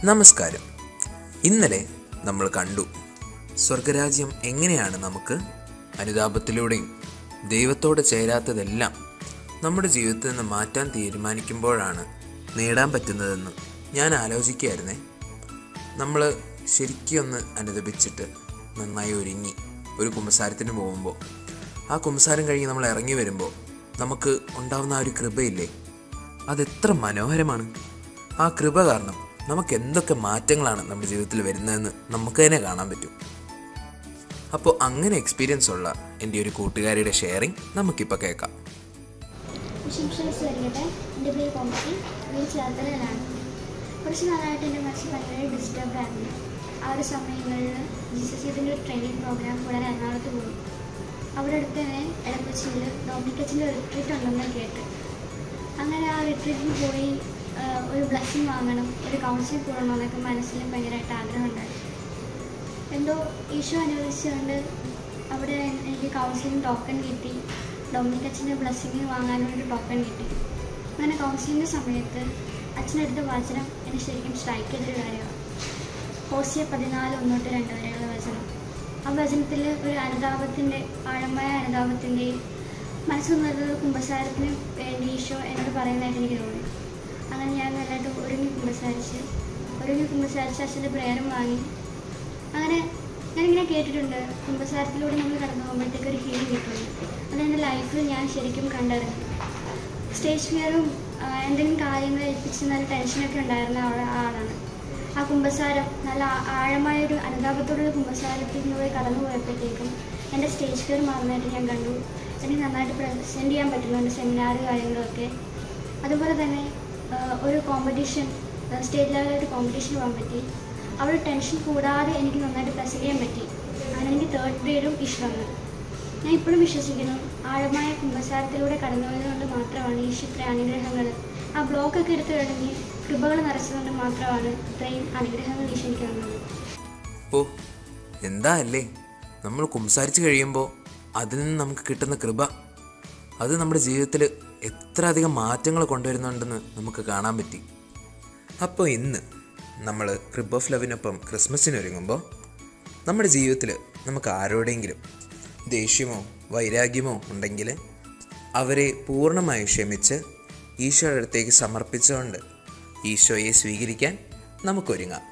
നമസ്കാരം ഇന്നലെ നമ്മൾ കണ്ടു സ്വർഗരാജ്യം എങ്ങനെയാണ് നമുക്ക് അനുതാപത്തിലൂടെയും ദൈവത്തോട് ചേരാത്തതെല്ലാം നമ്മുടെ ജീവിതത്തിൽ നിന്ന് മാറ്റാൻ തീരുമാനിക്കുമ്പോഴാണ് നേടാൻ പറ്റുന്നതെന്ന് ഞാൻ ആലോചിക്കുകയായിരുന്നേ നമ്മൾ ശരിക്കും ഒന്ന് അനുദപിച്ചിട്ട് നന്നായി ഒരുങ്ങി ഒരു കുമ്പസാരത്തിന് പോകുമ്പോൾ ആ കുമ്പസാരം കഴിഞ്ഞ് നമ്മൾ ഇറങ്ങി വരുമ്പോൾ നമുക്ക് ഉണ്ടാവുന്ന ആ ഒരു കൃപയില്ലേ അതെത്ര മനോഹരമാണ് ആ കൃപ കാരണം നമുക്ക് എന്തൊക്കെ മാറ്റങ്ങളാണ് നമ്മുടെ ജീവിതത്തിൽ വരുന്നതെന്ന് നമുക്ക് തന്നെ കാണാൻ പറ്റും അപ്പോൾ അങ്ങനെ എക്സ്പീരിയൻസ് ഉള്ള എൻ്റെ ഒരു കൂട്ടുകാരിയുടെ ഷെയറിങ് നമുക്കിപ്പോൾ കേൾക്കാം വിശംസ വരികട്ടെ എൻ്റെ പേര് കോമത്തി വീട് ചേർത്തലയിലാണ് കുറച്ച് നാളായിട്ട് എൻ്റെ മനസ്സ് ഭയങ്കര ഡിസ്റ്റർബ് ആയിരുന്നു ആ ഒരു സമയങ്ങളിൽ ജീസസ് ഇതിൻ്റെ ഒരു ട്രെയിനിങ് പ്രോഗ്രാം കൂടാതെ എറണാകുളത്ത് പോയി അവിടെ അടുത്ത് തന്നെ എടക്കൊച്ചിയിൽ ഡോമിനിക്കച്ചിൻ്റെ റിട്രീറ്റ് ഉണ്ടെന്ന് കേട്ട് അങ്ങനെ ആ റിട്രീറ്റിന് പോയി ആ, ഒരു ബ്ലസ്സിങ് വാങ്ങണം ഒരു കൗൺസിലിംഗ് കൂടണം എന്നൊക്കെ മനസ്സിൽ ഭയങ്കരമായിട്ട് ആഗ്രഹമുണ്ടായി എന്തോ ഈശോ അനുവദിച്ചുകൊണ്ട് അവിടെ എനിക്ക് കൗൺസിലിംഗ് ടോക്കൺ കിട്ടി ഡൊമിനിക് അച്ഛൻ്റെ ബ്ലെസ്സിങ് വാങ്ങാനൊരു ടോക്കൺ കിട്ടി അങ്ങനെ കൗൺസിലിംഗ് സമയത്ത് അച്ഛനെടുത്ത വചനം എന്നെ ശരിക്കും സ്ട്രൈക്ക് ചെയ്തൊരു കാര്യമാണ് ഹോസിയ പതിനാല് ഒന്നോട്ട് രണ്ട് വരെയുള്ള വചനം ആ വചനത്തിൽ ഒരു അനുതാപത്തിൻ്റെ ആഴമായ അനുതാപത്തിൻ്റെയും മനസ്സ് നല്ലൊരു കുമ്പസാരത്തിന് വേണ്ടി ഈശോ എന്നോട് പറയുന്നതായിട്ട് എനിക്ക് തോന്നി അങ്ങനെ ഞാൻ നല്ലതായിട്ട് ഒരുങ്ങി കുമ്പസാരിച്ച് ഒരുങ്ങി കുമ്പസാരിച്ച് അച്ഛൻ്റെ പ്രേരം വാങ്ങി അങ്ങനെ ഞാനിങ്ങനെ കേട്ടിട്ടുണ്ട് കുമ്പസാരത്തിലൂടെ നമ്മൾ കടന്നു പോകുമ്പോഴത്തേക്ക് ഒരു ഹീലിംഗ് കിട്ടുന്നു അത് എൻ്റെ ലൈഫിൽ ഞാൻ ശരിക്കും കണ്ടറിഞ്ഞു സ്റ്റേജ് ഫിയറും ആ, എന്തെങ്കിലും കാര്യങ്ങൾ ഏൽപ്പിച്ച് നല്ല ടെൻഷനൊക്കെ ഉണ്ടായിരുന്ന ആള- ആളാണ് ആ കുമ്പസാരം നല്ല ആ- ആഴമായൊരു അനുതാപത്തോടുള്ള കുമ്പസാരത്തിലൂടെ കടന്നു പോയപ്പോഴത്തേക്കും എൻ്റെ സ്റ്റേജ് ഫിയർ മാറുന്നതായിട്ട് ഞാൻ കണ്ടു എനിക്ക് നന്നായിട്ട് പ്രസൻറ്റ് ചെയ്യാൻ പറ്റുന്നുണ്ട് സെമിനാർ കാര്യങ്ങളൊക്കെ അതുപോലെ തന്നെ ആ, ഒരു കോമ്പറ്റീഷൻ സ്റ്റേറ്റ് ലെവലിൽ ഒരു കോമ്പറ്റീഷൻ പോകാൻ പറ്റി അവിടെ ടെൻഷൻ കൂടാതെ എനിക്ക് നന്നായിട്ട് പ്രസൻറ്റ് ചെയ്യാൻ പറ്റി അങ്ങനെ എനിക്ക് തേർഡ് ഗ്രേഡും ഇഷ്യൂ വന്നു ഞാൻ ഇപ്പോഴും വിശ്വസിക്കുന്നു ആഴമായ കുമ്പസാരത്തിലൂടെ കടന്നു പോയതുകൊണ്ട് മാത്രമാണ് ഈശോ ഇത്ര അനുഗ്രഹങ്ങൾ ആ ബ്ലോക്കൊക്കെ എടുത്ത് കഴിഞ്ഞ് കൃപകൾ നിറച്ചതുകൊണ്ട് മാത്രമാണ് ഇത്രയും അനുഗ്രഹങ്ങൾ ഈശോ എനിക്ക് തന്നത് ഓ എന്താ അല്ലേ നമ്മൾ കുംസാരിച്ച് കഴിയുമ്പോൾ അതിൽ നിന്ന് നമുക്ക് കിട്ടുന്ന കൃപ അത് നമ്മുടെ ജീവിതത്തിൽ എത്ര അധികം മാറ്റങ്ങൾ കൊണ്ടുവരുന്നുണ്ടെന്ന് നമുക്ക് കാണാൻ പറ്റി അപ്പോൾ ഇന്ന് നമ്മൾ ക്രിബ് ഓഫ് ലവിനൊപ്പം ക്രിസ്മസിന് ഒരുങ്ങുമ്പോൾ നമ്മുടെ ജീവിതത്തിൽ നമുക്ക് ആരോടെങ്കിലും ദേഷ്യമോ വൈരാഗ്യമോ ഉണ്ടെങ്കിൽ അവരെ പൂർണ്ണമായി ക്ഷമിച്ച് ഈശോയുടെ അടുത്തേക്ക് സമർപ്പിച്ചുകൊണ്ട് ഈശോയെ സ്വീകരിക്കാൻ നമുക്കൊരുങ്ങാം